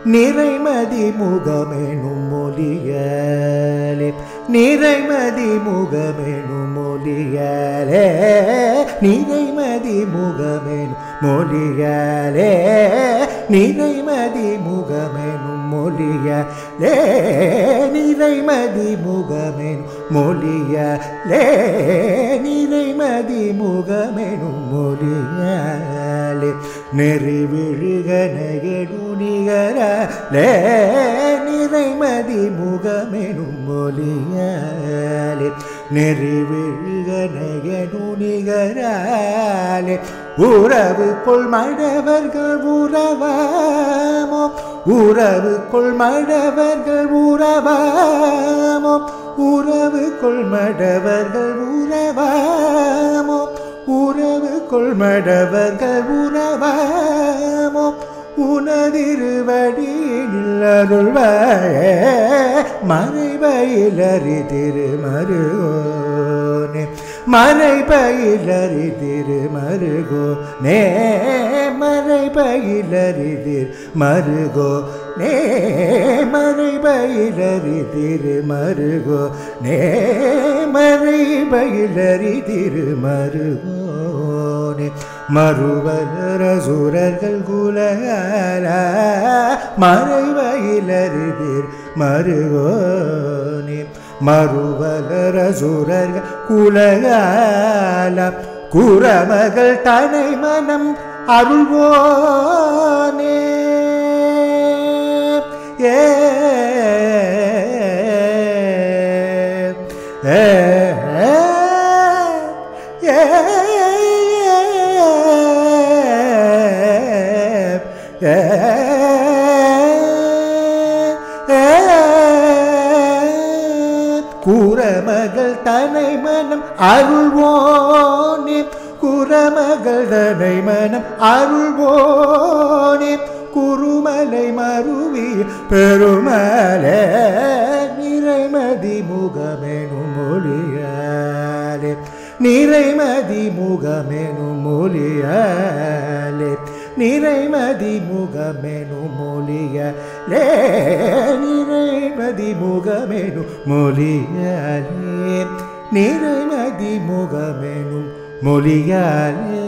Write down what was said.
நிறைமதி முகமெனும் மொழியலே நிறைமதி முகமெனும் மொழியலே நிறைமதி முகமெனும் மொழியலே நிறைமதி முகமெனும் மொழியலே நிறைமதி முகமெனும் மொழியலே நிறைமதி முகமெனும் மொழியலே நெறிவிழுகனையடுணிகரலே நிறைமதி முகமெனும் மொழியாலே நெறிவிழுகனையடுணிகராலே உறவு கொள் மடவர்கள் உறவாமோ உறவு கொள் மடவர்கள் உறவாமோ உறவு கொள் மடவர்கள் உறவாமோ உறவு கொள்மடவர்கள் உறவாமோ உனதிருவடியில் அருள்வாய மறைபயிலறி திருமருகோனே மறைபயிலறி திருமருகோ நே மறைபயிலறி திருமருகோ நே மறைபயிலறி திருமருகோ நே மறைபயிலறி திருமருகோனே மறுவலரசுரர்கள் குலகால மறைவயிலறிதீர் மருகோனே மறுவலரசுரர்கள் குலகால குரமகள் தனை மனம் அருள்வோனே ஏ ஏ ஏ குரமகள் தனை மனம் அருள்வோனே குரமகள் தனை மனம் அருள்வோனே குருமலை மருவி பெருமலே நிறைமதி முகமெனும் மொழியாலே நிறைமதி முகமெனும் மொழியாலே நிறைமதி முகமெனும் மொழியாலே நிறைமதி முகமெனும் மொழியாலே நிறைமதி முகமெனும் மொழியாலே